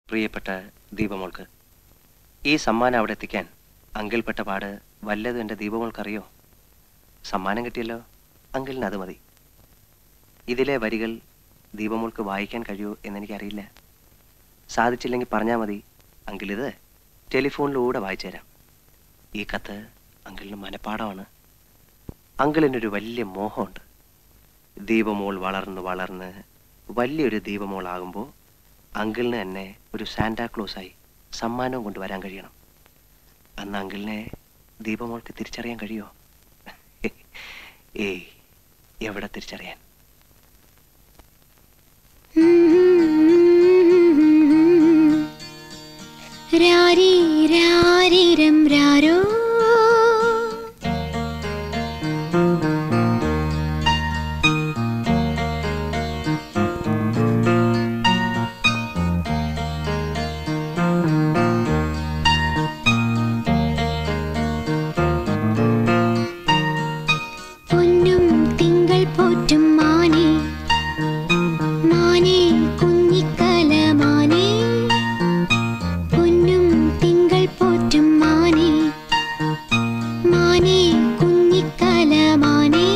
പ്രിയപ്പെട്ട ദീപമോൾക്ക് ഈ സമ്മാനം അവിടെ എത്തിക്കാൻ അങ്കിൾപ്പെട്ട പാട് വല്ലതും എൻ്റെ ദീപമോൾക്കറിയോ സമ്മാനം കിട്ടിയല്ലോ അങ്കിളിന് അത് മതി ഇതിലെ വരികൾ ദീപമോൾക്ക് വായിക്കാൻ കഴിയുമോ എന്നെനിക്കറിയില്ല സാധിച്ചില്ലെങ്കിൽ പറഞ്ഞാൽ മതി അങ്കിൾ ഇത് ടെലിഫോണിലൂടെ വായിച്ചു തരാം ഈ കത്ത് അങ്കിളിന് മനപ്പാടമാണ് അങ്കിളിനൊരു വലിയ മോഹമുണ്ട് ദീപമോൾ വളർന്ന് വളർന്ന് വലിയൊരു ദീപമോളാകുമ്പോൾ അങ്കിളിന് തന്നെ ഒരു സാന്റാക്ലോസായി സമ്മാനവും കൊണ്ടുവരാൻ കഴിയണം അന്ന് അങ്കിളിനെ ദീപമോൾക്ക് തിരിച്ചറിയാൻ കഴിയുമോ ഏയ് എവിടെ തിരിച്ചറിയാൻ രാരി രാരിരം രാരോ പൊന്നും തിങ്കൾ പോറ്റും മാനേ മാനേ കുഞ്ഞിക്കല മാനേ പൊന്നും തിങ്കൾ പോറ്റും മാനേ മാനേ കുഞ്ഞിക്കല മാനേ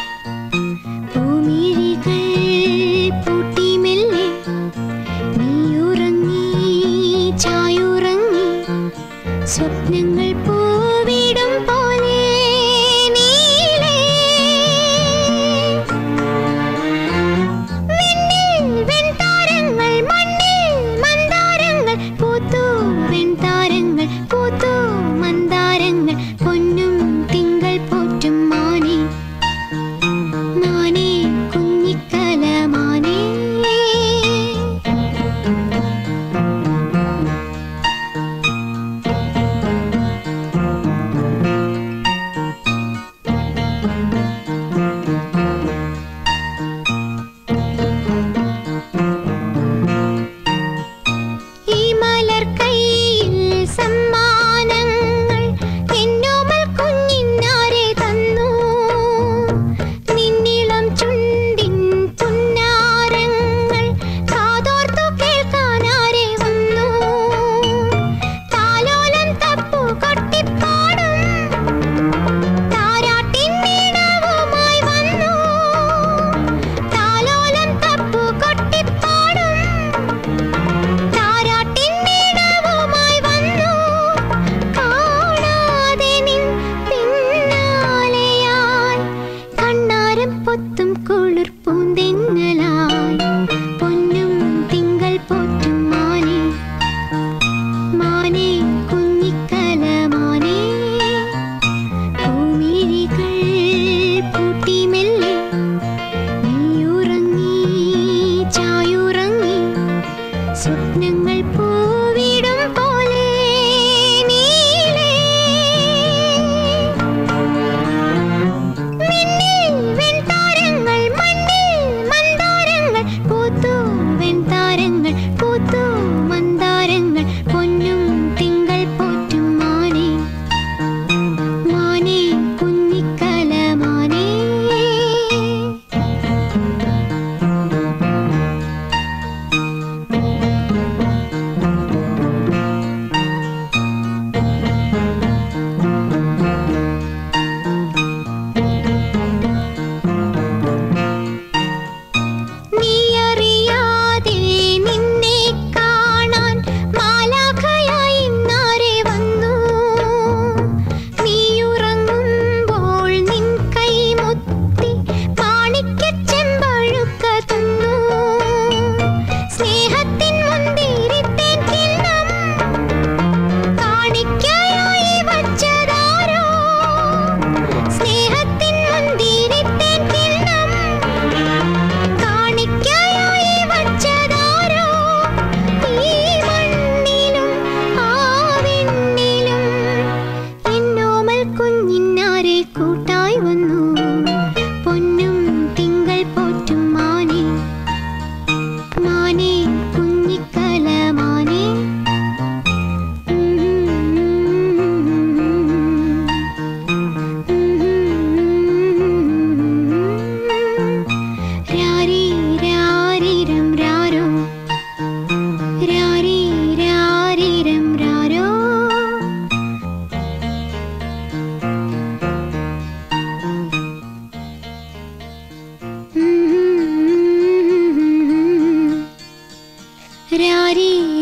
ഭൂമിഴികൾ പൂട്ടി മെല്ലെ നീയുറങ്ങി ചായുറങ്ങി സ്വപ്നങ്ങൾ പൂവിടും പോലെ നീളേ വിണ്ണിൽ വെൺതാരങ്ങൾ മണ്ണിൽ മന്ദാരങ്ങൾ പൂത്തു വെൺതാരങ്ങൾ പൂത്തു മന്ദാരങ്ങൾ പൊന്നും തിങ്കൾ പോറ്റും മാനേ മാനേ കുഞ്ഞിക്കല മാനേ ഈ മലർ കൈയിൽ സമ്മാനങ്ങൾ എന്നോമൽ കുഞ്ഞിന്നാരെ തന്നു നിന്നിളം ചുണ്ടിൻ പുന്നാരങ്ങൾ കാതോർത്തു കേൾക്കാനാരെ വന്നു താലോലം തപ്പു കൊട്ടിപ്പാടും താരാട്ടിൻ നീണവുമായി വന്നു താലോലം തപ്പു കൊട്ടിപ്പാടും താരാട്ടിൻ നീണവുമായി വന്നു കാണാതെ നിൻ പിന്നാലെയായി കണ്ണാരം പൊത്തും കുളിർ പൂന്തെന്നലായി പൊന്നും തിങ്കൾ പോറ്റും മാനേ മാനേ കുഞ്ഞിക്കല മാനേ ഭൂമിഴികൾ പൂട്ടി മെല്ലെ നീയുറങ്ങി ചായുറങ്ങി സ്വപ്നങ്ങൾ പൂവിടും പോലെ നീളേ മിന്നിൽ വെൺതാരങ്ങൾ മണ്ണിൽ മന്ദാരങ്ങൾ പൂത്തു വെൺതാരങ്ങൾ പൂത്തു മന്ദാരങ്ങൾ പൊന്നും തിങ്കൾ പോറ്റും മാനേ മാനേ കുഞ്ഞിക്കല മാനേ ആരാരീ